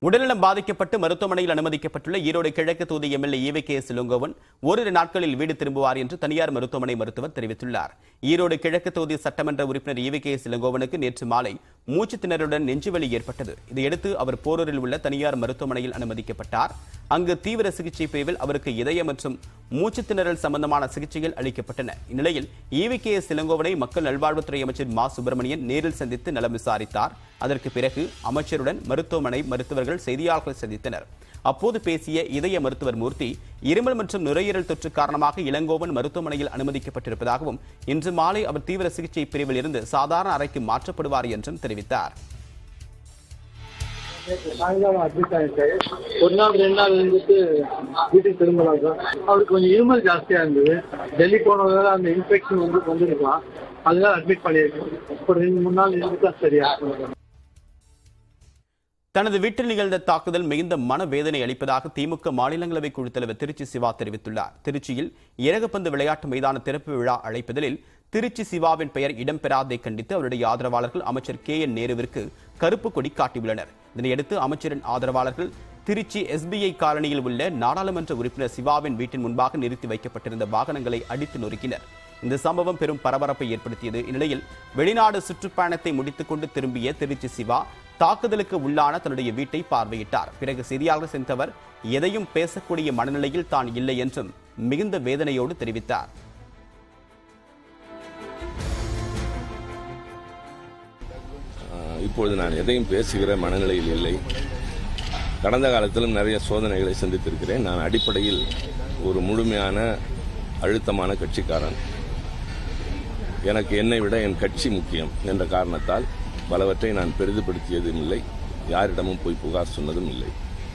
உடல்நலம் பாதிக்கப்பட்டு மருத்துவமனையில் அனுமதிக்கப்பட்டுள்ள ஈரோடு கிழக்கு தொகுதி எம்எல்ஏ ஈவி கே சிலுங்கோவன் ஓரிரு நாட்களில் வீடு திரும்புவார் என்று தனியார் மருத்துவமனை மருத்துவர் தெரிவித்துள்ளார் ஈரோடு கிழக்கு தொகுதி சட்டமன்ற உறுப்பினர் ஈவி கே சிலுங்கோவனுக்கு நேற்று மாலை மூச்சு திணறலுடன் நெஞ்சுவலி ஏற்பட்டது இதையடுத்து அவர் போரூரில் உள்ள தனியார் மருத்துவமனையில் அனுமதிக்கப்பட்டார் அங்கு தீவிர சிகிச்சை பிரிவில் அவருக்கு இதய மற்றும் மூச்சு திணறல் சம்பந்தமான சிகிச்சைகள் அளிக்கப்பட்டன இந்நிலையில் ஈவி கே சிலங்கோவனை மக்கள் நல்வாழ்வுத்துறை அமைச்சர் மா சுப்பிரமணியன் நேரில் சந்தித்து நலம் விசாரித்தார் அதற்கு பிறகு அமைச்சருடன் மருத்துவமனை மருத்துவர்கள் செய்தியாளர்களை சந்தித்தனர் அப்போது பேசிய இதய மருத்துவர் மூர்த்தி இருமல் மற்றும் நுரையீரல் தொற்று காரணமாக இளங்கோவன் மருத்துவமனையில் அனுமதிக்கப்பட்டிருப்பதாகவும் இன்று மாலை அவர் தீவிர சிகிச்சை பிரிவில் இருந்து சாதாரண அறைக்கு மாற்றப்படுவார் என்றும் தெரிவித்தார் சாயங்காலம் அட்மிட் ஆயிருக்காரு ஒரு நாள் ரெண்டு நாள் இருந்துட்டு வீட்டுக்கு திரும்பலாம் சார் அவருக்கு கொஞ்சம் இருமல் ஜாஸ்தியா இருந்தது டெல்லி போனதால அந்த இன்ஃபெக்ஷன் வந்து வந்துருக்கலாம் அதனால அட்மிட் பண்ணியிருக்கோம் ஒரு ரெண்டு மூணு நாள் இருந்துட்டா சரியா தனது வீட்டில் நிகழ்ந்த தாக்குதல் மிகுந்த மனவேதனை அளிப்பதாக திமுக மாநிலங்களவை குழுத் தலைவர் திருச்சி சிவா தெரிவித்துள்ளார் திருச்சியில் இறகுப்பந்து விளையாட்டு மைதான திறப்பு விழா அழைப்பதில் திருச்சி சிவாவின் பெயர் இடம்பெறாதை கண்டித்து அவருடைய ஆதரவாளர்கள் அமைச்சர் கே என் நேருவிற்கு கருப்பு கொடி காட்டியுள்ளனர் இதனையடுத்து அமைச்சரின் ஆதரவாளர்கள் திருச்சி எஸ்பிஐ காலனியில் உள்ள நாடாளுமன்ற உறுப்பினர் சிவாவின் வீட்டின் முன்பாக நிறுத்தி வைக்கப்பட்டிருந்த வாகனங்களை அடித்து நொறுக்கினர் இந்த சம்பவம் பெரும் பரபரப்பை ஏற்படுத்தியது இந்நிலையில் வெளிநாடு சுற்றுப்பயணத்தை முடித்துக் கொண்டு திரும்பிய திருச்சி சிவா தாக்குதலுக்கு உள்ளான தன்னுடைய வீட்டை பார்வையிட்டார் பிறகு செய்தியாளர் சென்றவர் எதையும் பேசக்கூடிய மனநிலையில் தான் இல்லை என்றும் மிகுந்த வேதனையோடு தெரிவித்தார் ஆஹ் இப்பொழுது நான் எதையும் பேசுகிற மனநிலையில் இல்லை கடந்த காலத்திலும் நிறைய சோதனைகளை சந்தித்திருக்கிறேன் நான் அடிப்படையில் ஒரு முழுமையான அழுத்தமான கட்சிக்காரன் எனக்கு என்னை விட என் கட்சி முக்கியம் என்ற காரணத்தால் பலவற்றை நான் பெரிதுபடுத்தியதும் இல்லை யாரிடமும் போய் புகார் சொன்னதும் இல்லை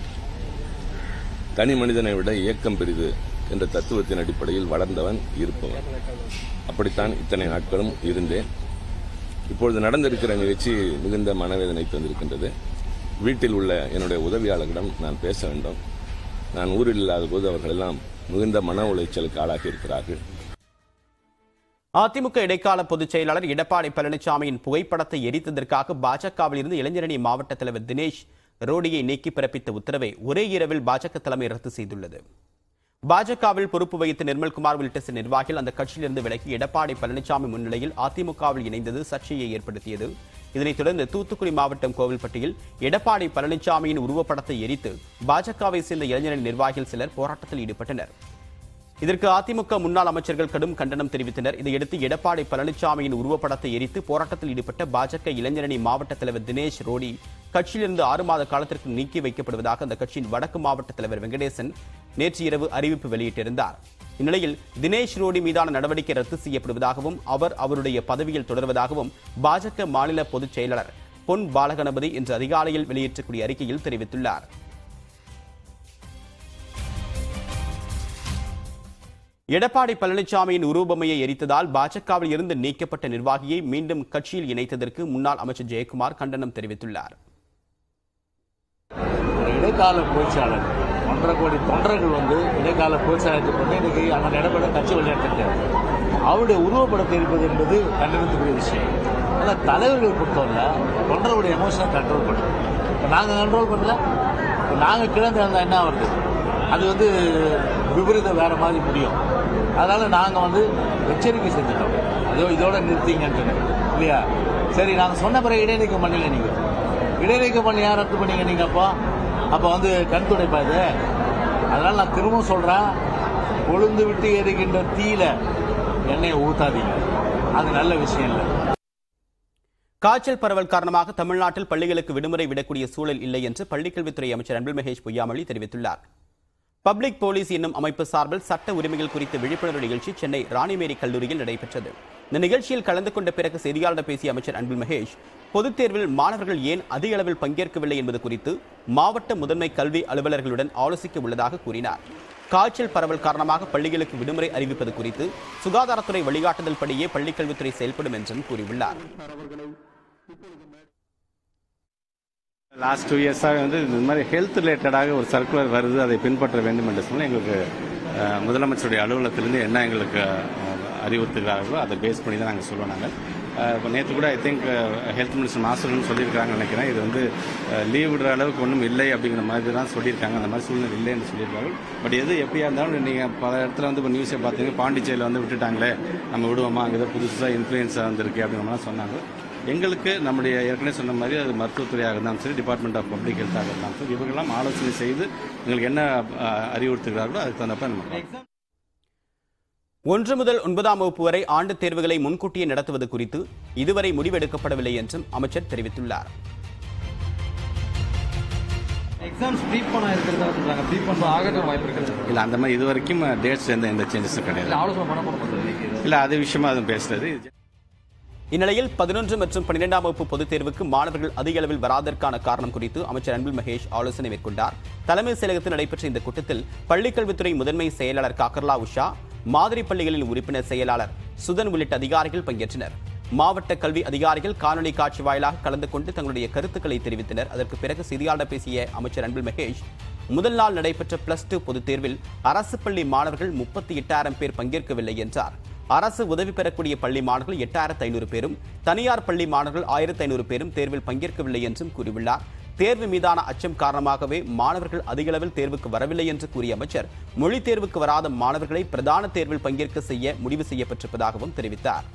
தனி மனிதனை விட இயக்கம் பெரிது என்ற தத்துவத்தின் அடிப்படையில் வளர்ந்தவன் இருப்பவன் அப்படித்தான் இத்தனை நாட்களும் இருந்தேன் இப்பொழுது நடந்திருக்கிற நிகழ்ச்சி மிகுந்த மனவேதனை தந்திருக்கின்றது வீட்டில் உள்ள என்னுடைய உதவியாளர்களிடம் நான் பேச வேண்டும் நான் ஊரில் இல்லாத போது அவர்கள் எல்லாம் மிகுந்த மன உளைச்சலுக்கு ஆளாகி இருக்கிறார்கள் அதிமுக இடைக்கால பொதுச் செயலாளர் எடப்பாடி பழனிசாமியின் புகைப்படத்தை எரித்ததற்காக பாஜகவில் இருந்து இளைஞரணி மாவட்ட தலைவர் தினேஷ் ரோடியை நீக்கி பிறப்பித்த உத்தரவை ஒரே இரவில் பாஜக தலைமை ரத்து செய்துள்ளது பாஜகவில் பொறுப்பு வகித்த நிர்மல்குமார் உள்ளிட்ட சில நிர்வாகிகள் அந்த கட்சியிலிருந்து விலகி எடப்பாடி பழனிசாமி முன்னிலையில் அதிமுகவில் இணைந்தது சர்ச்சையை ஏற்படுத்தியது இதனைத் தொடர்ந்து தூத்துக்குடி மாவட்டம் கோவில்பட்டியில் எடப்பாடி பழனிசாமியின் உருவப்படத்தை எரித்து பாஜகவை சேர்ந்த இளைஞரணி நிர்வாகிகள் சிலர் போராட்டத்தில் ஈடுபட்டனர் இதற்கு அதிமுக முன்னாள் அமைச்சர்கள் கடும் கண்டனம் தெரிவித்தனர் இதையடுத்து எடப்பாடி பழனிசாமியின் உருவப்படத்தை எரித்து போராட்டத்தில் ஈடுபட்ட பாஜக இளைஞரணி மாவட்ட தலைவர் தினேஷ் ரோடி கட்சியிலிருந்து ஆறு மாத காலத்திற்கு நீக்கி வைக்கப்படுவதாக அந்த கட்சியின் வடக்கு மாவட்ட தலைவர் வெங்கடேசன் நேற்று இரவு அறிவிப்பு வெளியிட்டிருந்தார் இந்நிலையில் தினேஷ் ரோடி மீதான நடவடிக்கை ரத்து செய்யப்படுவதாகவும் அவர் அவருடைய பதவியில் தொடர்வதாகவும் பாஜக மாநில பொதுச் செயலாளர் பொன் பாலகணபதி இன்று அதிகாலையில் வெளியிட்டக்கூடிய அறிக்கையில் தெரிவித்துள்ளார் எடப்பாடி பழனிசாமியின் உருவமையை எரித்ததால் பாஜகவில் இருந்து நீக்கப்பட்ட நிர்வாகியை மீண்டும் கட்சியில் இணைத்ததற்கு முன்னாள் அமைச்சர் ஜெயக்குமார் கண்டனம் தெரிவித்துள்ளார் ஒரு இடைக்கால பொதுச்சாளர் ஒன்றரை கோடி தொண்டர்கள் வந்து இடைக்கால பொதுச்சாளருக்கு வந்து இன்னைக்கு அந்த நடைபெற கட்சி விளையாட்டுருக்காரு அவருடைய உருவப்படத்தை இருப்பது என்பது கண்டனத்துக்குரிய விஷயம் ஆனால் தலைவர்கள் பொறுத்தவரை தொண்டர்களுடைய எமோஷனை கண்ட்ரோல் பண்ணுறோம் இப்போ நாங்கள் கண்ட்ரோல் பண்ணல இப்போ நாங்கள் கிழந்து இருந்தால் என்ன வருது அது வந்து விபரீதம் வேற மாதிரி முடியும் அதனால நாங்கள் வந்து எச்சரிக்கை செஞ்சுட்டோம் அதோ இதோட நிறுத்திங்கன்ட்டு இல்லையா சரி நாங்கள் சொன்ன பிறகு இடைநீக்கம் பண்ணீங்க நீங்கள் இடைநீக்கம் பண்ணி யார் ரத்து பண்ணீங்க நீங்கள் அப்போ அப்போ வந்து கண் துடைப்பா இது அதனால நான் திரும்பவும் சொல்கிறேன் கொழுந்து விட்டு எரிகின்ற தீயில எண்ணெயை ஊத்தாதீங்க அது நல்ல விஷயம் இல்லை காய்ச்சல் பரவல் காரணமாக தமிழ்நாட்டில் பள்ளிகளுக்கு விடுமுறை விடக்கூடிய சூழல் இல்லை என்று பள்ளிக்கல்வித்துறை அமைச்சர் அன்பில் மகேஷ் பொய்யாமொழி தெரிவித்துள்ளார் பப்ளிக் போலீஸ் என்னும் அமைப்பு சார்பில் சட்ட உரிமைகள் குறித்த விழிப்புணர்வு நிகழ்ச்சி சென்னை ராணிமேரி கல்லூரியில் நடைபெற்றது இந்த நிகழ்ச்சியில் கலந்து கொண்ட பிறகு செய்தியாளர் பேசிய அமைச்சர் அன்பில் மகேஷ் பொதுத் தேர்வில் மாணவர்கள் ஏன் அதிக அளவில் பங்கேற்கவில்லை என்பது குறித்து மாவட்ட முதன்மை கல்வி அலுவலர்களுடன் ஆலோசிக்க உள்ளதாக கூறினார் காய்ச்சல் பரவல் காரணமாக பள்ளிகளுக்கு விடுமுறை அறிவிப்பது குறித்து சுகாதாரத்துறை வழிகாட்டுதல் படியே பள்ளிக்கல்வித்துறை செயல்படும் என்றும் கூறியுள்ளார் லாஸ்ட் டூ இயர்ஸாக வந்து இந்த மாதிரி ஹெல்த் ரிலேட்டடாக ஒரு சர்க்குலர் வருது அதை பின்பற்ற வேண்டும் என்று சொன்னால் எங்களுக்கு அஹ், முதலமைச்சருடைய அலுவலகத்திலிருந்து என்ன எங்களுக்கு அஹ், அறிவுறுத்துகிறார்களோ அதை பேஸ் பண்ணி தான் நாங்கள் சொல்லுவோம் நாங்கள் இப்போ நேற்று கூட ஐ திங்க் ஹெல்த் மினிஸ்டர் மாஸ்டர்னு சொல்லியிருக்காங்கன்னு நினைக்கிறேன் இது வந்து லீவ் விடுற அளவுக்கு ஒன்றும் இல்லை அப்படிங்கிற மாதிரி தான் சொல்லியிருக்காங்க அந்த மாதிரி சூழ்நிலை இல்லைன்னு சொல்லியிருக்காங்க பட் எது எப்படியா இருந்தாலும் நீங்கள் பல இடத்துல வந்து இப்போ நியூஸை பார்த்தீங்க பாண்டிச்சேரியில் வந்து விட்டுட்டாங்களே நம்ம விடுவோமா அங்கே ஏதோ புதுசாக இன்ஃப்ளூயன்ஸாக வந்திருக்கு அப்படிங்கிற மாதிரி சொன்னாங்க எங்களுக்கு நம்முடைய ஏற்கனவே சொன்ன மாதிரி அது மருத்துவத்துறையாக இருந்தாலும் சரி டிபார்ட்மெண்ட் ஆஃப் பப்ளிக் ஹெல்த்தாக இருந்தாலும் சரி இவங்கெல்லாம் ஆலோசனை செய்து எங்களுக்கு என்ன அஹ், அறிவுறுத்துகிறார்களோ அதுக்கு தகுந்தப்ப நம்ம பார்ப்போம். ஒன்று முதல் ஒன்பதாம் வகுப்பு வரை ஆண்டுத் தேர்வுகளை முன்கூட்டியே நடத்துவது குறித்து இதுவரை முடிவெடுக்கப்படவில்லை என்றும் அமைச்சர் தெரிவித்துள்ளார் எக்ஸாம்ஸ் ப்ரீபோன் இருக்கிறதா சொல்றாங்க ப்ரீபோன் ஆகட்டும் வாய்ப்பு இருக்குது இல்லை அந்த மாதிரி இது வரைக்கும் டேட்ஸ் எந்த எந்த சேஞ்சஸும் கிடையாது ஆலோசனை பண்ண போகிறோம் இல்லை அது விஷயமா அதுவும் பேசுறது இந்நிலையில் பதினொன்று மற்றும் பன்னிரெண்டாம் வகுப்பு பொதுத் தேர்வுக்கு மாணவர்கள் அதிக அளவில் வராதற்கான காரணம் குறித்து அமைச்சர் அன்பில் மகேஷ் ஆலோசனை மேற்கொண்டார் தலைமைச் செயலகத்தில் நடைபெற்ற இந்த கூட்டத்தில் பள்ளிக்கல்வித்துறை முதன்மை செயலாளர் காக்கர்லா உஷா மாதிரி பள்ளிகளின் உறுப்பினர் செயலாளர் சுதன் உள்ளிட்ட அதிகாரிகள் பங்கேற்றனர் மாவட்ட கல்வி அதிகாரிகள் காணொலி காட்சி வாயிலாக கலந்து கொண்டு தங்களுடைய கருத்துக்களை தெரிவித்தனர் அதற்கு பிறகு செய்தியாளர் பேசிய அமைச்சர் அன்பில் மகேஷ் முதல் நாள் நடைபெற்ற பிளஸ் டூ பொதுத் தேர்வில் அரசு பள்ளி மாணவர்கள் முப்பத்தி எட்டாயிரம் பேர் பங்கேற்கவில்லை என்றார் அரசு உதவி பெறக்கூடிய பள்ளி மாணவர்கள் எட்டாயிரத்து ஐநூறு பேரும் தனியார் பள்ளி மாணவர்கள் ஆயிரத்து ஐநூறு பேரும் தேர்வில் பங்கேற்கவில்லை என்றும் கூறியுள்ளார் தேர்வு மீதான அச்சம் காரணமாகவே மாணவர்கள் அதிகளவில் தேர்வுக்கு வரவில்லை என்று கூறிய அமைச்சர் மொழி தேர்வுக்கு வராத மாணவர்களை பிரதான தேர்வில் பங்கேற்க செய்ய முடிவு செய்யப்பட்டிருப்பதாகவும் தெரிவித்தார்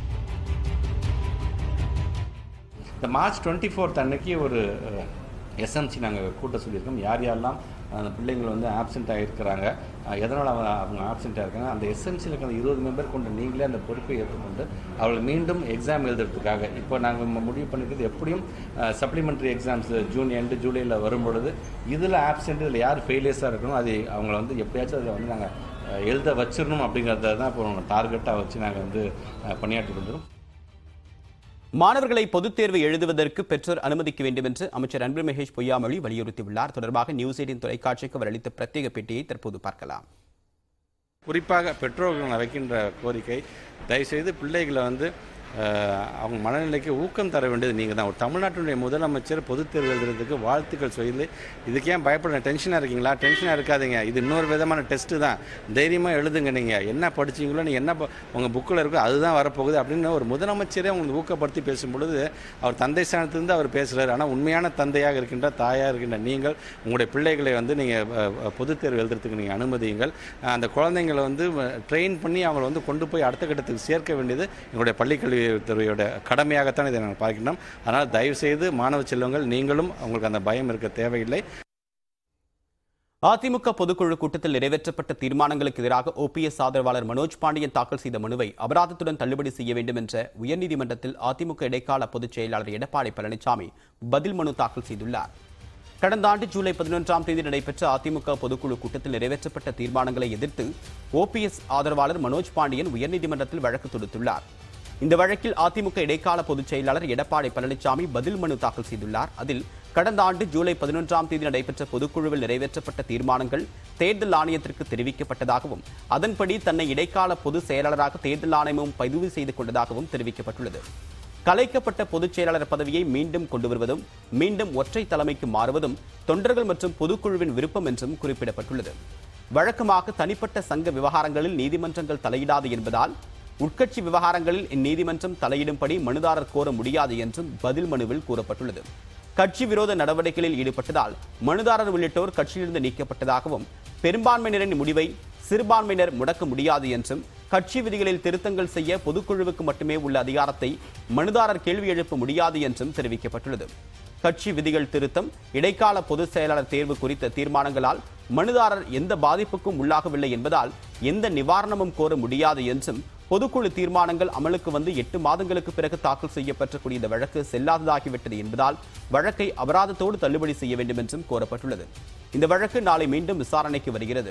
இந்த மார்ச் டுவெண்ட்டி ஃபோர்த் அன்னைக்கு ஒரு எஸ்எம்சி நாங்கள் கூட்ட சொல்லியிருக்கோம் யார் யாரெல்லாம் அந்த பிள்ளைங்கள் வந்து ஆப்சென்ட் இருக்கிறாங்க எதனால் அவங்க அவங்க ஆப்சென்ட்டாக இருக்காங்க அந்த எஸ்எம்சியில் இருக்கிற இருபது மெம்பர் கொண்ட நீங்களே அந்த பொறுப்பை ஏற்றுக்கொண்டு அவர்கள் மீண்டும் எக்ஸாம் எழுதுறதுக்காக இப்போ நாங்கள் முடிவு பண்ணிக்கிறது எப்படியும் சப்ளிமெண்ட்ரி எக்ஸாம்ஸ் ஜூன் எண்டு ஜூலையில் வரும்பொழுது இதில் ஆப்சென்ட் இதில் யார் ஃபெயிலியர்ஸாக இருக்கணும் அது அவங்கள வந்து எப்படியாச்சும் அதில் வந்து நாங்கள் எழுத வச்சிடணும் அப்படிங்கிறத தான் இப்போ டார்கெட்டாக வச்சு நாங்கள் வந்து அஹ், பணியாற்றி வந்துடும் மாணவர்களை பொதுத் தேர்வு எழுதுவதற்கு பெற்றோர் அனுமதிக்க வேண்டும் என்று அமைச்சர் அன்பில் மகேஷ் பொய்யாமொழி வலியுறுத்தியுள்ளார் தொடர்பாக நியூஸ் எயிட்டின் தொலைக்காட்சிக்கு அவர் அளித்த பிரத்யேக பேட்டியை தற்போது பார்க்கலாம் குறிப்பாக பெற்றோர்கள் வைக்கின்ற கோரிக்கை தயவுசெய்து பிள்ளைகளை வந்து அஹ், அவங்க மனநிலைக்கு ஊக்கம் தர வேண்டியது நீங்கள் தான் ஒரு தமிழ்நாட்டினுடைய முதலமைச்சர் பொதுத் தேர்வு எழுதுறதுக்கு வாழ்த்துக்கள் சொல்லி இதுக்கு ஏன் பயப்பட டென்ஷனாக இருக்கீங்களா டென்ஷனாக இருக்காதீங்க இது இன்னொரு விதமான டெஸ்ட்டு தான் தைரியமாக எழுதுங்க நீங்கள் என்ன படிச்சீங்களோ நீங்கள் என்ன ப- உங்கள் புக்கில் இருக்கோ அதுதான் வரப்போகுது அப்படின்னு ஒரு முதலமைச்சரே உங்களுக்கு ஊக்கப்படுத்தி பேசும் பொழுது அவர் தந்தை ஸ்தானத்திலிருந்து அவர் பேசுகிறார் ஆனால் உண்மையான தந்தையாக இருக்கின்ற தாயாக இருக்கின்ற நீங்கள் உங்களுடைய பிள்ளைகளை வந்து நீங்கள் பொதுத் தேர்வு எழுதுறதுக்கு நீங்கள் அனுமதியுங்கள் அஹ், அந்த குழந்தைங்களை வந்து ட்ரெயின் பண்ணி அவங்களை வந்து கொண்டு போய் அடுத்த கட்டத்துக்கு சேர்க்க வேண்டியது எங்களுடைய பள்ளிக்கல்வித்துறையோட கடமையாகத்தான் இதை நாங்கள் பார்க்கின்றோம் அதனால் தயவுசெய்து மாணவ செல்வங்கள் நீங்களும் உங்களுக்கு அந்த பயம் இருக்க தேவையில்லை அதிமுக பொதுக்குழு கூட்டத்தில் நிறைவேற்றப்பட்ட தீர்மானங்களுக்கு எதிராக ஓபிஎஸ் ஆதரவாளர் மனோஜ் பாண்டியன் தாக்கல் செய்த மனுவை அபராதத்துடன் தள்ளுபடி செய்ய வேண்டும் என்ற உயர்நீதிமன்றத்தில் அதிமுக இடைக்கால பொதுச் செயலாளர் எடப்பாடி பழனிசாமி பதில் மனு தாக்கல் செய்துள்ளார் கடந்த ஆண்டு ஜூலை பதினொன்றாம் தேதி நடைபெற்ற அதிமுக பொதுக்குழு கூட்டத்தில் நிறைவேற்றப்பட்ட தீர்மானங்களை எதிர்த்து ஓபிஎஸ் ஆதரவாளர் மனோஜ் பாண்டியன் உயர்நீதிமன்றத்தில் வழக்கு தொடுத்துள்ளார் இந்த வழக்கில் அதிமுக இடைக்கால பொதுச் செயலாளர் எடப்பாடி பழனிசாமி பதில் மனு தாக்கல் செய்துள்ளார் அதில் கடந்த ஆண்டு ஜூலை பதினொன்றாம் தேதி நடைபெற்ற பொதுக்குழுவில் நிறைவேற்றப்பட்ட தீர்மானங்கள் தேர்தல் ஆணையத்திற்கு தெரிவிக்கப்பட்டதாகவும் அதன்படி தன்னை இடைக்கால பொதுச் செயலாளராக தேர்தல் ஆணையமும் பதிவு செய்து கொண்டதாகவும் தெரிவிக்கப்பட்டுள்ளது கலைக்கப்பட்ட பொதுச் செயலாளர் பதவியை மீண்டும் கொண்டு வருவதும் மீண்டும் ஒற்றை தலைமைக்கு மாறுவதும் தொண்டர்கள் மற்றும் பொதுக்குழுவின் விருப்பம் என்றும் குறிப்பிடப்பட்டுள்ளது வழக்கமாக தனிப்பட்ட சங்க விவகாரங்களில் நீதிமன்றங்கள் தலையிடாது என்பதால் உட்கட்சி விவகாரங்களில் இந்நீதிமன்றம் தலையிடும்படி மனுதாரர் கோர முடியாது என்றும் பதில் மனுவில் கூறப்பட்டுள்ளது கட்சி விரோத நடவடிக்கைகளில் ஈடுபட்டதால் மனுதாரர் உள்ளிட்டோர் கட்சியிலிருந்து நீக்கப்பட்டதாகவும் பெரும்பான்மையினரின் முடிவை சிறுபான்மையினர் முடக்க முடியாது என்றும் கட்சி விதிகளில் திருத்தங்கள் செய்ய பொதுக்குழுவுக்கு மட்டுமே உள்ள அதிகாரத்தை மனுதாரர் கேள்வி எழுப்ப முடியாது என்றும் தெரிவிக்கப்பட்டுள்ளது கட்சி விதிகள் திருத்தம் இடைக்கால பொதுச் செயலாளர் தேர்வு குறித்த தீர்மானங்களால் மனுதாரர் எந்த பாதிப்புக்கும் உள்ளாகவில்லை என்பதால் எந்த நிவாரணமும் கோர முடியாது என்றும் பொதுக்குழு தீர்மானங்கள் அமலுக்கு வந்து எட்டு மாதங்களுக்கு பிறகு தாக்கல் செய்யப்பட்டக்கூடிய இந்த வழக்கு செல்லாததாகிவிட்டது என்பதால் வழக்கை அபராதத்தோடு தள்ளுபடி செய்ய வேண்டும் என்றும் கோரப்பட்டுள்ளது இந்த வழக்கு நாளை மீண்டும் விசாரணைக்கு வருகிறது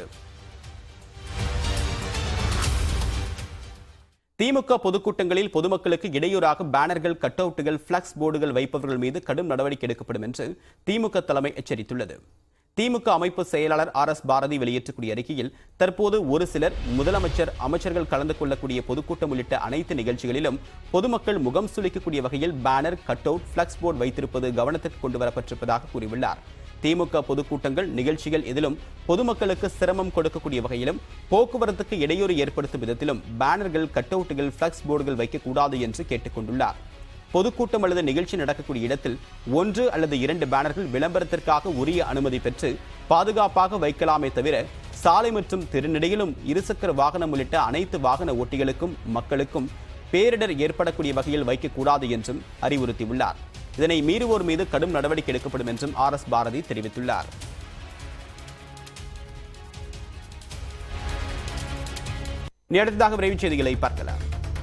திமுக பொதுக்கூட்டங்களில் பொதுமக்களுக்கு இடையூறாக பேனர்கள் கட் அவுட்டுகள் பிளக்ஸ் போர்டுகள் வைப்பவர்கள் மீது கடும் நடவடிக்கை எடுக்கப்படும் என்று திமுக தலைமை எச்சரித்துள்ளது திமுக அமைப்பு செயலாளர் ஆர் எஸ் பாரதி வெளியிட்டக்கூடிய அறிக்கையில் தற்போது ஒரு சிலர் முதலமைச்சர் அமைச்சர்கள் கலந்து கொள்ளக்கூடிய பொதுக்கூட்டம் உள்ளிட்ட அனைத்து நிகழ்ச்சிகளிலும் பொதுமக்கள் முகம் சுளிக்கக்கூடிய வகையில் banner cut out flex board வைத்திருப்பது கவனத்திற்கு கொண்டு வரப்பட்டிருப்பதாக கூறியுள்ளார் திமுக பொதுக்கூட்டங்கள் நிகழ்ச்சிகள் எதிலும் பொதுமக்களுக்கு சிரமம் கொடுக்கக்கூடிய வகையிலும் போக்குவரத்துக்கு இடையூறு ஏற்படுத்தும் விதத்திலும் பேனர்கள் கட்டவுட்டுகள் பிளக்ஸ் போர்டுகள் வைக்கக்கூடாது என்று கேட்டுக்கொண்டுள்ளார் பொதுக்கூட்டம் அல்லது நிகழ்ச்சி நடக்கக்கூடிய இடத்தில் ஒன்று அல்லது இரண்டு பேனர்கள் விளம்பரத்திற்காக உரிய அனுமதி பெற்று பாதுகாப்பாக வைக்கலாமே தவிர சாலை மற்றும் திருநெடையிலும் இருசக்கர வாகனம் உள்ளிட்ட அனைத்து வாகன ஓட்டிகளுக்கும் மக்களுக்கும் பேரிடர் ஏற்படக்கூடிய வகையில் வைக்கக்கூடாது என்றும் அறிவுறுத்தியுள்ளார் இதனை மீறுவோர் மீது கடும் நடவடிக்கை எடுக்கப்படும் என்றும் ஆர் எஸ் பாரதி தெரிவித்துள்ளார் இனி அடுத்ததாக விரைவுச் செய்திகளை பார்க்கலாம்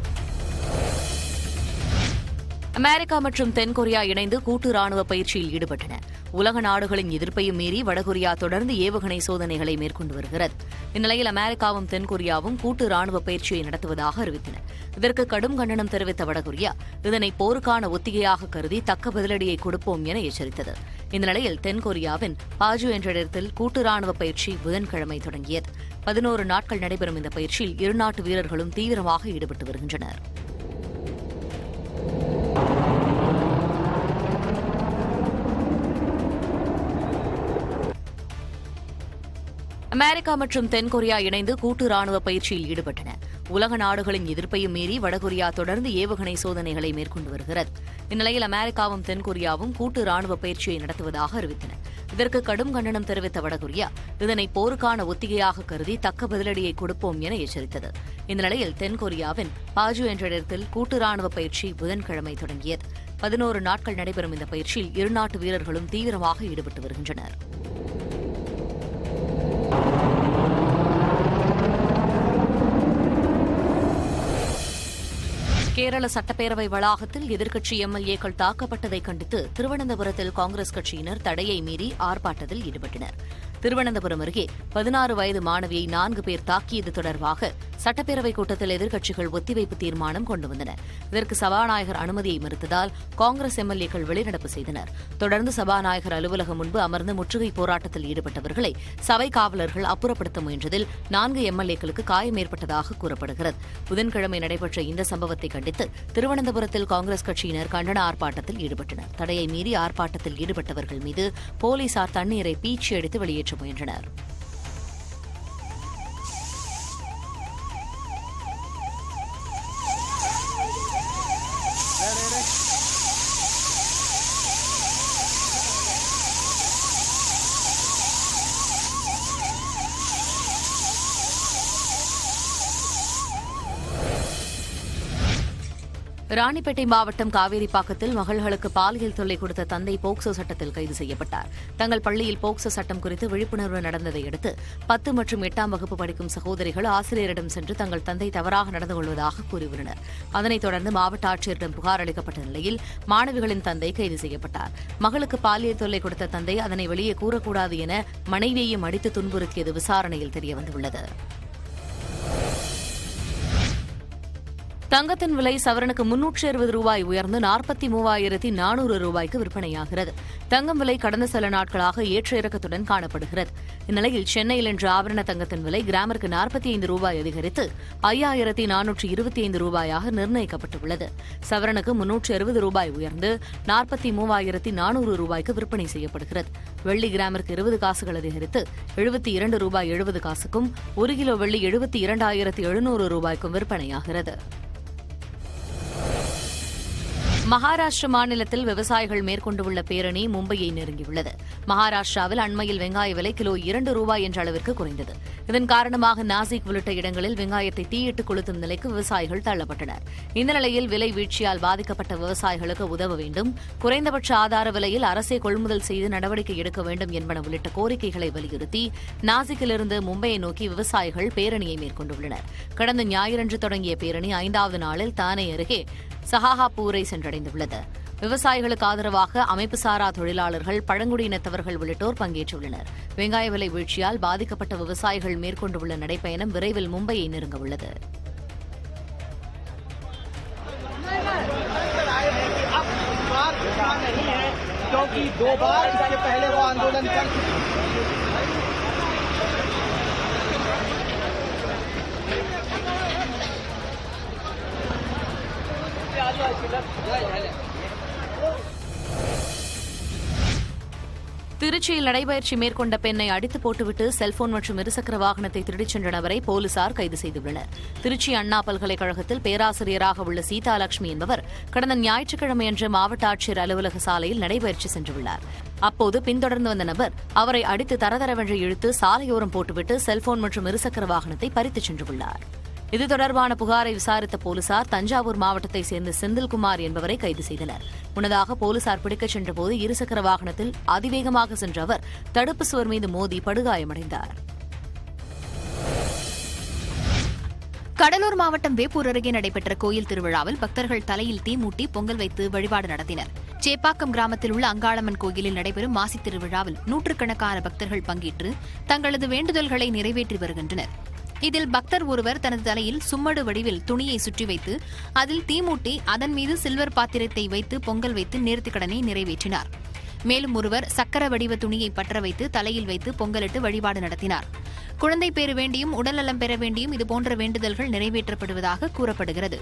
அமெரிக்கா மற்றும் தென்கொரியா இணைந்து கூட்டு ராணுவ பயிற்சியில் ஈடுபட்டன உலக நாடுகளின் எதிர்ப்பையும் மீறி வடகொரியா தொடர்ந்து ஏவுகணை சோதனைகளை மேற்கொண்டு வருகிறது இந்நிலையில் அமெரிக்காவும் தென்கொரியாவும் கூட்டு ராணுவ பயிற்சியை நடத்துவதாக அறிவித்தன இதற்கு கடும் கண்டனம் தெரிவித்த வடகொரியா இதனை போருக்கான ஒத்திகையாக கருதி தக்க பதிலடியை கொடுப்போம் என எச்சரித்தது இந்த நிலையில் தென்கொரியாவின் பாஜு என்ற இடத்தில் கூட்டு ராணுவ பயிற்சி புதன்கிழமை தொடங்கியது பதினோரு நாட்கள் நடைபெறும் இந்த பயிற்சியில் இரு நாட்டு வீரர்களும் தீவிரமாக ஈடுபட்டு வருகின்றனர் அமெரிக்கா மற்றும் தென்கொரியா இணைந்து கூட்டு ராணுவ பயிற்சியில் ஈடுபட்டன உலக நாடுகளின் எதிர்ப்பையும் மீறி வடகொரியா தொடர்ந்து ஏவுகணை சோதனைகளை மேற்கொண்டு வருகிறது இந்நிலையில் அமெரிக்காவும் தென்கொரியாவும் கூட்டு ராணுவ பயிற்சியை நடத்துவதாக அறிவித்தன இதற்கு கடும் கண்டனம் தெரிவித்த வடகொரியா இதனை போருக்கான ஒத்திகையாக கருதி தக்க பதிலடியை கொடுப்போம் என எச்சரித்தது இந்த நிலையில் தென்கொரியாவின் பாஜு என்ற இடத்தில் கூட்டு ராணுவ பயிற்சி புதன்கிழமை தொடங்கியது பதினோரு நாட்கள் நடைபெறும் இந்த பயிற்சியில் இரு நாட்டு வீரர்களும் தீவிரமாக ஈடுபட்டு வருகின்றனர் கேரள சட்டப்பேரவை வளாகத்தில் எதிர்க்கட்சி எம்எல்ஏக்கள் தாக்கப்பட்டதை கண்டித்து திருவனந்தபுரத்தில் காங்கிரஸ் கட்சியினர் தடையை மீறி ஆர்ப்பாட்டத்தில் ஈடுபட்டனர் திருவனந்தபுரம் அருகே பதினாறு வயது மாணவியை நான்கு பேர் தாக்கியது தொடர்பாக சட்டப்பேரவைக் கூட்டத்தில் எதிர்க்கட்சிகள் ஒத்திவைப்பு தீர்மானம் கொண்டு வந்தன இதற்கு சபாநாயகர் அனுமதியை மறுத்ததால் காங்கிரஸ் எம்எல்ஏக்கள் வெளிநடப்பு செய்தனர் தொடர்ந்து சபாநாயகர் அலுவலகம் முன்பு அமர்ந்து முற்றுகை போராட்டத்தில் ஈடுபட்டவர்களை சபை காவலர்கள் அப்புறப்படுத்த முயன்றதில் நான்கு எம்எல்ஏக்களுக்கு காயம் ஏற்பட்டதாக கூறப்படுகிறது புதன்கிழமை நடைபெற்ற இந்த சம்பவத்தை கண்டித்து திருவனந்தபுரத்தில் காங்கிரஸ் கட்சியினர் கண்டன ஆர்ப்பாட்டத்தில் ஈடுபட்டனர் தடையை மீறி ஆர்ப்பாட்டத்தில் ஈடுபட்டவர்கள் மீது போலீசார் தண்ணீரை பீச்சி அடித்து வெளியேற்ற முயன்றனர் ராணிப்பேட்டை மாவட்டம் காவேரிப்பாக்கத்தில் மகள்களுக்கு பாலியல் தொல்லை கொடுத்த தந்தை போக்சோ சட்டத்தில் கைது செய்யப்பட்டார் தங்கள் பள்ளியில் போக்சோ சட்டம் குறித்து விழிப்புணர்வு நடந்ததை அடுத்து பத்து மற்றும் எட்டாம் வகுப்பு படிக்கும் சகோதரிகள் ஆசிரியரிடம் சென்று தங்கள் தந்தை தவறாக நடந்து கொள்வதாக கூறியுள்ளனர் அதனைத் தொடர்ந்து மாவட்ட ஆட்சியரிடம் புகார் அளிக்கப்பட்ட நிலையில் மாணவிகளின் தந்தை கைது செய்யப்பட்டார் மகளுக்கு பாலியல் தொல்லை கொடுத்த தந்தை அதனை வெளியே கூறக்கூடாது என மனைவியையும் அடித்து துன்புறுத்தியது விசாரணையில் தெரியவந்துள்ளது தங்கத்தின் விலை சவரனுக்கு முன்னூற்று அறுபது ரூபாய் உயர்ந்து நாற்பத்தி மூவாயிரத்தி நானூறு ரூபாய்க்கு விற்பனையாகிறது தங்கம் விலை கடந்த சில நாட்களாக ஏற்ற இறக்கத்துடன் காணப்படுகிறது இந்நிலையில் சென்னையில் இன்று ஆபரண தங்கத்தின் விலை கிராமிற்கு நாற்பத்தி ஐந்து ரூபாய் அதிகரித்து ஐயாயிரத்தி நானூற்று இருபத்தி ஐந்து ரூபாயாக நிர்ணயிக்கப்பட்டுள்ளது சவரனுக்கு முன்னூற்று அறுபது ரூபாய் உயர்ந்து நாற்பத்தி மூவாயிரத்தி நானூறு ரூபாய்க்கு விற்பனை செய்யப்படுகிறது வெள்ளி கிராமிற்கு இருபது காசுகள் அதிகரித்து எழுபத்தி இரண்டு ரூபாய் எழுபது காசுக்கும் ஒரு கிலோ வெள்ளி எழுபத்தி இரண்டாயிரத்தி எழுநூறு ரூபாய்க்கும் விற்பனையாகிறது மகாராஷ்டிர மாநிலத்தில் விவசாயிகள் மேற்கொண்டுள்ள பேரணி மும்பையை நெருங்கியுள்ளது மகாராஷ்டிராவில் அண்மையில் வெங்காய விலை கிலோ இரண்டு ரூபாய் என்ற அளவிற்கு குறைந்தது இதன் காரணமாக நாசிக் உள்ளிட்ட இடங்களில் வெங்காயத்தை தீயிட்டு கொளுத்தும் நிலைக்கு விவசாயிகள் தள்ளப்பட்டனர் இந்த நிலையில் விலை வீழ்ச்சியால் பாதிக்கப்பட்ட விவசாயிகளுக்கு உதவ வேண்டும் குறைந்தபட்ச ஆதார விலையில் அரசே கொள்முதல் செய்து நடவடிக்கை எடுக்க வேண்டும் என்பன உள்ளிட்ட கோரிக்கைகளை வலியுறுத்தி நாசிக்கிலிருந்து மும்பையை நோக்கி விவசாயிகள் பேரணியை மேற்கொண்டுள்ளனர் கடந்த ஞாயிறன்று தொடங்கிய பேரணி ஐந்தாவது நாளில் தானே அருகே சஹாஹாப்பூரை சென்றடைந்துள்ளது விவசாயிகளுக்கு ஆதரவாக அமைப்பு சாரா தொழிலாளர்கள் பழங்குடியினத்தவர்கள் உள்ளிட்டோர் பங்கேற்றுள்ளனர் வெங்காய விலை வீழ்ச்சியால் பாதிக்கப்பட்ட விவசாயிகள் மேற்கொண்டுள்ள நடைப்பயணம் விரைவில் மும்பையை நெருங்க உள்ளது क्योंकि दो बार इसके पहले वो आंदोलन कर திருச்சியில் நடைபயிற்சி மேற்கொண்ட பெண்ணை அடித்து போட்டுவிட்டு செல்போன் மற்றும் இருசக்கர வாகனத்தை திருடிச் சென்ற நபரை போலீசார் கைது செய்துள்ளனர் திருச்சி அண்ணா பல்கலைக்கழகத்தில் பேராசிரியராக உள்ள சீதாலட்சுமி என்பவர் கடந்த ஞாயிற்றுக்கிழமையன்று மாவட்ட ஆட்சியர் அலுவலக சாலையில் நடைபயிற்சி சென்றுள்ளார் அப்போது பின்தொடர்ந்து வந்த நபர் அவரை அடித்து தரதரவென்று இழுத்து சாலையோரம் போட்டுவிட்டு செல்போன் மற்றும் இருசக்கர வாகனத்தை பறித்துச் சென்றுள்ளார் இது தொடர்பான புகாரை விசாரித்த போலீசார் தஞ்சாவூர் மாவட்டத்தைச் சேர்ந்த செந்தில்குமார் என்பவரை கைது செய்தனர் முன்னதாக போலீசார் பிடிக்கச் சென்றபோது இருசக்கர வாகனத்தில் அதிவேகமாக சென்ற அவர் தடுப்பு சுவர் மீது மோதி படுகாயமடைந்தார் கடலூர் மாவட்டம் வேப்பூர் அருகே நடைபெற்ற கோயில் திருவிழாவில் பக்தர்கள் தலையில் தீ மூட்டி பொங்கல் வைத்து வழிபாடு நடத்தினர் சேப்பாக்கம் கிராமத்தில் உள்ள அங்காளம்மன் கோயிலில் நடைபெறும் மாசித் திருவிழாவில் நூற்றுக்கணக்கான பக்தர்கள் பங்கேற்று தங்களது வேண்டுதல்களை நிறைவேற்றி வருகின்றனர் இதில் பக்தர் ஒருவர் தனது தலையில் சும்மடு வடிவில் துணியை சுற்றி வைத்து அதில் தீ மூட்டி அதன் மீது சில்வர் பாத்திரத்தை வைத்து பொங்கல் வைத்து நேர்த்திக்கடனை நிறைவேற்றினார் மேலும் ஒருவர் சக்கர வடிவ துணியை பற்ற வைத்து தலையில் வைத்து பொங்கலிட்டு வழிபாடு நடத்தினார் குழந்தை பேறு வேண்டியும் உடல்நலம் பெற வேண்டியும் இதுபோன்ற வேண்டுதல்கள் நிறைவேற்றப்படுவதாக கூறப்படுகிறது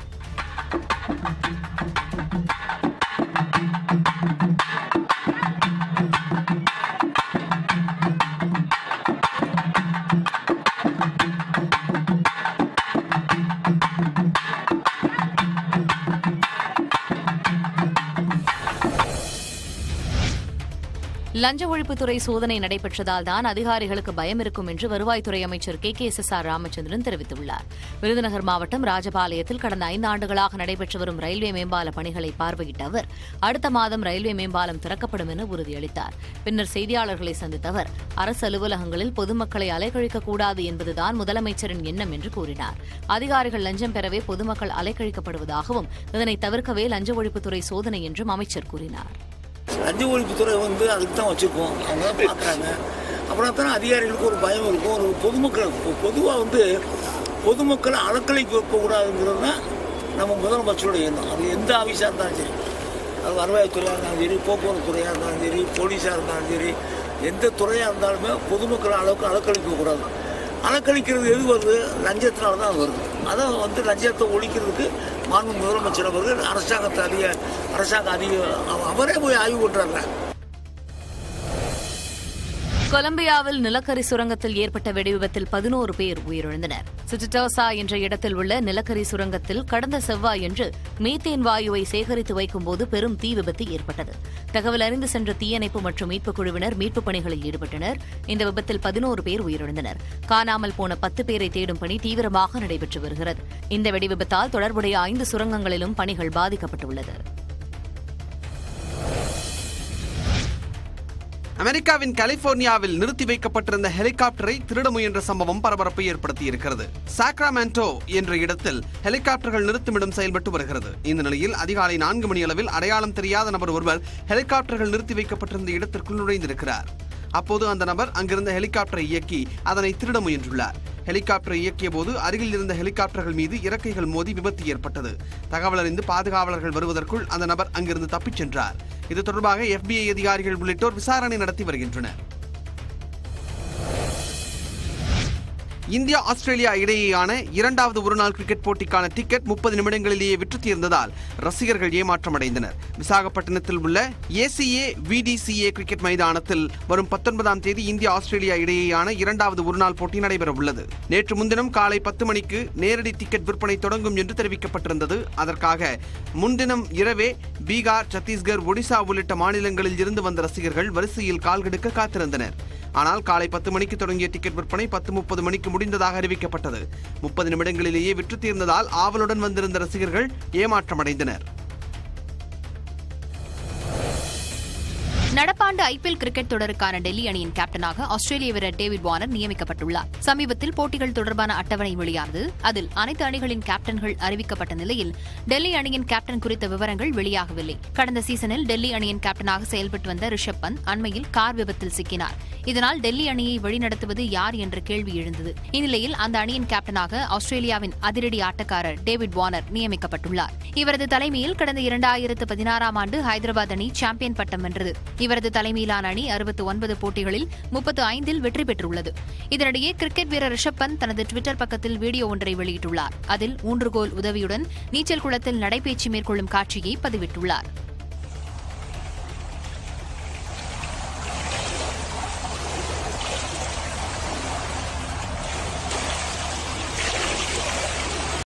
லஞ்ச ஒழிப்புத்துறை சோதனை நடைபெற்றதால் தான் அதிகாரிகளுக்கு பயம் இருக்கும் என்று வருவாய்த்துறை அமைச்சர் K K S S R Ramachandran தெரிவித்துள்ளார் விருதுநகர் மாவட்டம் ராஜபாளையத்தில் கடந்த ஐந்து ஆண்டுகளாக நடைபெற்று வரும் ரயில்வே மேம்பால பணிகளை பார்வையிட்ட அவர் அடுத்த மாதம் ரயில்வே மேம்பாலம் திறக்கப்படும் என உறுதியளித்தார் பின்னர் செய்தியாளர்களை சந்தித்த அவர் அரசு அலுவலகங்களில் பொதுமக்களை அலைக்கழிக்கக்கூடாது என்பதுதான் முதலமைச்சரின் எண்ணம் என்று கூறினார் அதிகாரிகள் லஞ்சம் பெறவே பொதுமக்கள் அலைக்கழிக்கப்படுவதாகவும் இதனை தவிர்க்கவே லஞ்ச ஒழிப்புத்துறை சோதனை என்றும் அமைச்சர் கூறினார் லஞ்ச ஒழிப்புத்துறை வந்து அதுக்கு தான் வச்சுருக்கோம் அவங்க தான் பார்க்குறாங்க அப்புறம் தான் அதிகாரிகளுக்கு ஒரு பயம் இருக்கும் ஒரு பொதுமக்கள் பொதுவாக வந்து பொதுமக்களை அலக்கலைக்கு வைக்கக்கூடாதுங்கிறது தான் நம்ம முதலமைச்சருடைய எண்ணம் அது எந்த ஆஃபீஸாக இருந்தாலும் சரி அது வருவாய்த்துறையாக இருந்தாலும் சரி போக்குவரத்து துறையாக இருந்தாலும் சரி போலீஸாக இருந்தாலும் சரி எந்த துறையாக இருந்தாலுமே பொதுமக்களை அளவுக்கு அலக்களிக்கக்கூடாது அலக்களிக்கிறது எது வருது லஞ்சத்தினால தான் அது வருது அதான் வந்து லஞ்சத்தை ஒழிக்கிறதுக்கு மாண்பு முதலமைச்சர் அவர்கள் அரசாங்கத்தை அதிக அரசாங்க அதிக அவரே போய் ஆய்வு பண்ணுறாங்க கொலம்பியாவில் நிலக்கரி சுரங்கத்தில் ஏற்பட்ட வெடிவிபத்தில் பதினோரு பேர் உயிரிழந்தனர் சிட்டிடோசா என்ற இடத்தில் உள்ள நிலக்கரி சுரங்கத்தில் கடந்த செவ்வாயன்று மீத்தேன் வாயுவை சேகரித்து வைக்கும்போது பெரும் தீ விபத்து ஏற்பட்டது தகவல் அறிந்து சென்ற தீயணைப்பு மற்றும் மீட்புக் குழுவினர் மீட்புப் பணிகளில் ஈடுபட்டனர் இந்த விபத்தில் பதினோரு பேர் உயிரிழந்தனர் காணாமல் போன பத்து பேரை தேடும் பணி தீவிரமாக நடைபெற்று வருகிறது இந்த வெடிவிபத்தால் தொடர்புடைய ஐந்து சுரங்கங்களிலும் பணிகள் பாதிக்கப்பட்டுள்ளது அமெரிக்காவின் கலிபோர்னியாவில் நிறுத்தி வைக்கப்பட்டிருந்த ஹெலிகாப்டரை திருட முயன்ற சம்பவம் பரபரப்பை ஏற்படுத்தியிருக்கிறது சாக்ராமெண்டோ என்ற இடத்தில் ஹெலிகாப்டர்கள் நிறுத்துமிடம் செயல்பட்டு வருகிறது இந்த நிலையில் அதிகாலை நான்கு மணி அளவில் அடையாளம் தெரியாத நபர் ஒருவர் ஹெலிகாப்டர்கள் நிறுத்தி வைக்கப்பட்டிருந்த இடத்திற்குள் நுழைந்திருக்கிறார் அப்போது அந்த நபர் அங்கிருந்த ஹெலிகாப்டரை இயக்கி அதனை திருட முயன்றுள்ளார் ஹெலிகாப்டரை இயக்கிய போது அருகில் இருந்த ஹெலிகாப்டர்கள் மீது இறக்கைகள் மோதி விபத்து ஏற்பட்டது தகவல் அறிந்து பாதுகாவலர்கள் வருவதற்குள் அந்த நபர் அங்கிருந்து தப்பிச் சென்றார் இது தொடர்பாக எஃபிஐ அதிகாரிகள் உள்ளிட்டோர் விசாரணை நடத்தி வருகின்றனர் இந்தியா ஆஸ்திரேலியா இடையேயான இரண்டாவது ஒருநாள் கிரிக்கெட் போட்டிக்கான டிக்கெட் முப்பது நிமிடங்களிலேயே விற்று தீர்ந்ததால் ரசிகர்கள் ஏமாற்றமடைந்தனர் விசாகப்பட்டினத்தில் உள்ள ஏசிஏ விடிசிஏ கிரிக்கெட் மைதானத்தில் வரும் பத்தொன்பதாம் தேதி இந்தியா ஆஸ்திரேலியா இடையேயான இரண்டாவது ஒருநாள் போட்டி நடைபெற உள்ளது நேற்று முன்தினம் காலை பத்து மணிக்கு நேரடி டிக்கெட் விற்பனை தொடங்கும் என்று தெரிவிக்கப்பட்டிருந்தது அதற்காக முன்தினம் இரவே பீகார் சத்தீஸ்கர் ஒடிசா உள்ளிட்ட மாநிலங்களில் இருந்து வந்த ரசிகர்கள் வரிசையில் கால்கெடுக்க காத்திருந்தனர் ஆனால் காலை பத்து மணிக்கு தொடங்கிய டிக்கெட் விற்பனை பத்து முப்பது மணிக்கு முடிந்ததாக அறிவிக்கப்பட்டது முப்பது நிமிடங்களிலேயே விற்று தீர்ந்ததால் ஆவலுடன் வந்திருந்த ரசிகர்கள் ஏமாற்றமடைந்தனர் நடப்பாண்டு ஐபிஎல் கிரிக்கெட் தொடருக்கான டெல்லி அணியின் கேப்டனாக ஆஸ்திரேலிய வீரர் டேவிட் வார்னர் நியமிக்கப்பட்டுள்ளார் சமீபத்தில் போட்டிகள் தொடர்பான அட்டவணை வெளியானது அதில் அனைத்து அணிகளின் கேப்டன்கள் அறிவிக்கப்பட்ட நிலையில் டெல்லி அணியின் கேப்டன் குறித்த விவரங்கள் வெளியாகவில்லை கடந்த சீசனில் டெல்லி அணியின் கேப்டனாக செயல்பட்டு வந்த ரிஷப் பந்த் அண்மையில் கார் விபத்தில் சிக்கினார் இதனால் டெல்லி அணியை வழிநடத்துவது யார் என்ற கேள்வி எழுந்தது இந்நிலையில் அந்த அணியின் கேப்டனாக ஆஸ்திரேலியாவின் அதிரடி ஆட்டக்காரர் டேவிட் வார்னர் நியமிக்கப்பட்டுள்ளார் இவரது தலைமையில் கடந்த இரண்டாயிரத்து பதினாறாம் ஆண்டு ஹைதராபாத் அணி சாம்பியன் பட்டம் வென்றது இவரது தலைமையிலான அணி அறுபத்து ஒன்பது போட்டிகளில் முப்பத்து ஐந்தில் வெற்றி பெற்றுள்ளது இதனிடையே கிரிக்கெட் வீரர் ரிஷப் பந்த் தனது டுவிட்டர் பக்கத்தில் வீடியோ ஒன்றை வெளியிட்டுள்ளார் அதில் ஊன்றுகோல் உதவியுடன் நீச்சல் குளத்தில் நடைபயிற்சி மேற்கொள்ளும் காட்சியை பதிவிட்டுள்ளார்